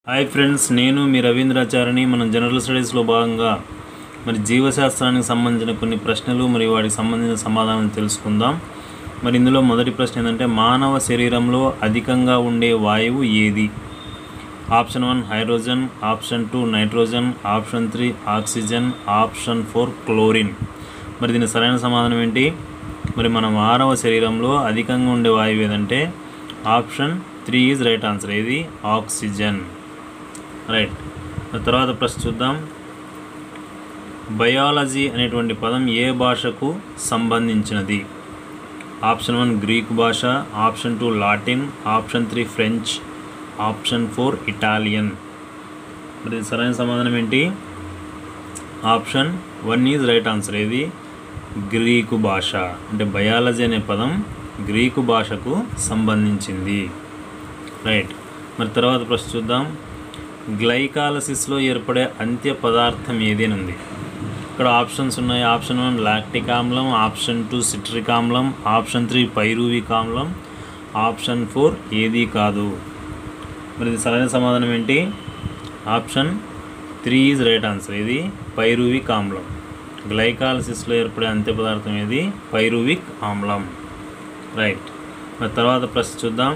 hi friends నేను మీ రవీంద్రాచార్యని మనం general స్టడీస్లో భాగంగా మరి జీవశాస్త్రానికి సంబంధించిన కొన్ని ప్రశ్నలు మరియు వాటికి సంబంధించిన సమాధానం తెలుసుకుందాం మరి ఇందులో మొదటి ప్రశ్న ఏంటంటే మానవ శరీరంలో అధికంగా ఉండే వాయువు ఏది option one hydrogen option two nitrogen option three oxygen option four chlorine మరి దీని సరైన సమాధానం ఏంటి మరి మన మానవ శరీరంలో అధికంగా ఉండే వాయువు ఏదంటే option three is right answer ఇది ఆక్సిజన్ రైట్ తర్వాత ప్రశ్న చూద్దాం బయాలజీ అనేటువంటి పదం ఏ భాషకు సంబంధించినది ఆప్షన్ వన్ గ్రీక్ భాష option two Latin option three French option four Italian మరి సరైన సమాధానం ఏంటి option one is right answer ఇది గ్రీకు భాష అంటే బయాలజీ అనే పదం గ్రీకు భాషకు సంబంధించింది రైట్ మరి తర్వాత ప్రశ్న చూద్దాం గ్లైకాలసిస్లో ఏర్పడే అంత్య పదార్థం ఏది అని ఉంది ఇక్కడ ఆప్షన్స్ ఉన్నాయి ఆప్షన్ వన్ లాక్టిక్ ఆమ్లం ఆప్షన్ టూ సిట్రిక్ ఆమ్లం ఆప్షన్ త్రీ పైరూవిక్ ఆమ్లం ఆప్షన్ ఫోర్ ఏది కాదు మరి ఇది సరైన సమాధానం ఏంటి option three is right answer ఇది పైరూవిక్ ఆమ్లం గ్లైకాలసిస్లో ఏర్పడే అంత్య పదార్థం ఏది పైరూవిక్ ఆమ్లం రైట్ మరి తర్వాత ప్రశ్న చూద్దాం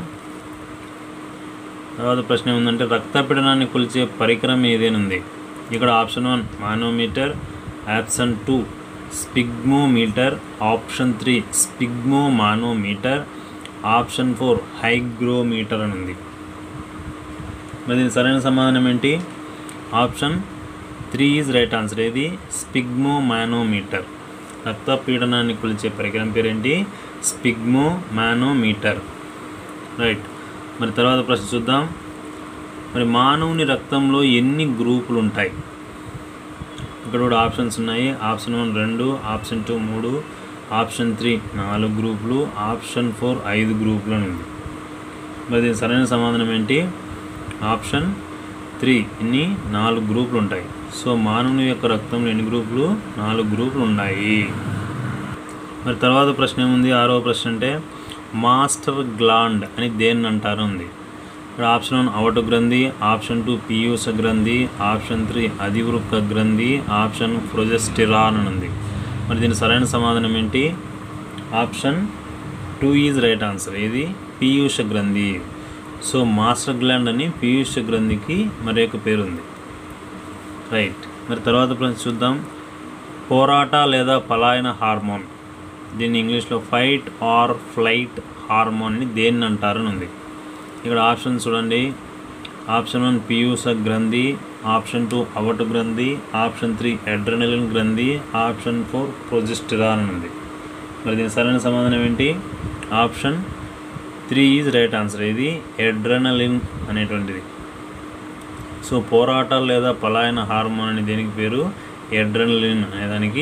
తర్వాత ప్రశ్న ఏముందంటే రక్తపీడనాన్ని కొలిచే పరికరం ఏదేనుంది ఇక్కడ option one manometer option two sphygmometer option three sphygmomanometer option four hygrometer అని ఉంది మరి దీని సరైన సమాధానం ఏంటి option three is right answer ఇది స్పిగ్మో మానోమీటర్ రక్తపీడనాన్ని కొలిచే పరికరం పేరేంటి స్పిగ్మో మానోమీటర్ రైట్ మరి తర్వాత ప్రశ్న చూద్దాం మరి మానవుని రక్తంలో ఎన్ని గ్రూపులు ఉంటాయి ఇక్కడ కూడా ఆప్షన్స్ ఉన్నాయి ఆప్షన్ వన్ రెండు ఆప్షన్ టూ మూడు ఆప్షన్ త్రీ నాలుగు గ్రూపులు ఆప్షన్ ఫోర్ ఐదు గ్రూపులు అని ఉంది మరి దీని సరైన సమాధానం ఏంటి ఆప్షన్ త్రీ ఇన్ని నాలుగు గ్రూపులు ఉంటాయి సో మానవుని యొక్క రక్తంలో ఎన్ని గ్రూపులు నాలుగు గ్రూపులు ఉన్నాయి మరి తర్వాత ప్రశ్న ఏముంది ఆరో ప్రశ్న అంటే మాస్టర్ గ్లాండ్ అని దేన్ని అంటారు ఉంది ఇక్కడ ఆప్షన్ వన్ అవటు గ్రంథి ఆప్షన్ టూ పీయూష గ్రంథి ఆప్షన్ త్రీ అధివృక్క గ్రంథి ఆప్షన్ ప్రొజెస్టిరాన్ అని ఉంది మరి దీని సరైన సమాధానం ఏంటి option two is right answer ఇది పీయూష గ్రంథి సో మాస్టర్ గ్లాండ్ అని పీయూష గ్రంథికి మరి యొక్క పేరు ఉంది రైట్ మరి తర్వాత ప్రశ్న చూద్దాం పోరాట లేదా పలాయన హార్మోన్ దీన్ని ఇంగ్లీష్లో ఫైట్ ఆర్ ఫ్లైట్ హార్మోన్ అని దేన్ని అంటారు అని ఉంది ఇక్కడ ఆప్షన్ చూడండి ఆప్షన్ వన్ పీయూస గ్రంథి ఆప్షన్ టూ అవటు గ్రంథి ఆప్షన్ త్రీ ఎడ్రనలిన్ గ్రంథి ఆప్షన్ ఫోర్ ప్రొజెస్టిరాన్ అని ఉంది మరి దీని సరైన సమాధానం ఏంటి option three is right answer ఇది ఎడ్రనలిన్ అనేటువంటిది సో పోరాటాలు లేదా పలాయన హార్మోన్ అనే దేనికి పేరు ఎడ్రనలిన్ అనేదానికి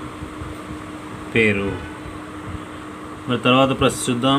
పేరు మరి తర్వాత ప్రశ్న చూద్దాం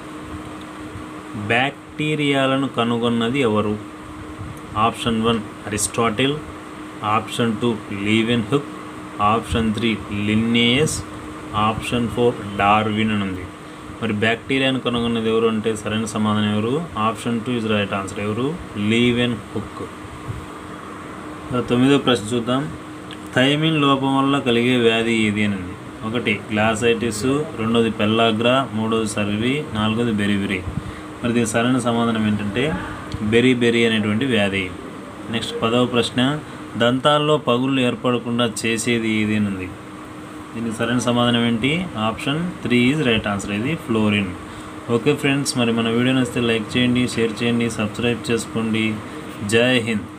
బ్యాక్టీరియాలను కనుగొన్నది ఎవరు option one Aristotle option two Leeuwenhoek option three Linnaeus option four Darwin అని ఉంది మరి బ్యాక్టీరియాను కనుగొన్నది ఎవరు అంటే సరైన సమాధానం ఎవరు option two is right answer ఎవరు లీవెన్ హుక్ తొమ్మిదో ప్రశ్న చూద్దాం థైమిన్ లోపం వల్ల కలిగే వ్యాధి ఏది అని ఉంది ఒకటి గ్లాసైటిస్ రెండోది పెల్లాగ్రా మూడోది సర్వి నాలుగోది బెరిబెరి మరి దీని సరైన సమాధానం ఏంటంటే బెరీ బెరీ అనేటువంటి వ్యాధి నెక్స్ట్ పదవ ప్రశ్న దంతాల్లో పగుళ్ళు ఏర్పడకుండా చేసేది ఏది అని ఉంది దీనికి సరైన సమాధానం ఏంటి option three is right answer ఇది ఫ్లోరిన్ ఓకే ఫ్రెండ్స్ మరి మన వీడియో నచ్చితే లైక్ చేయండి షేర్ చేయండి సబ్స్క్రైబ్ చేసుకోండి జై హింద్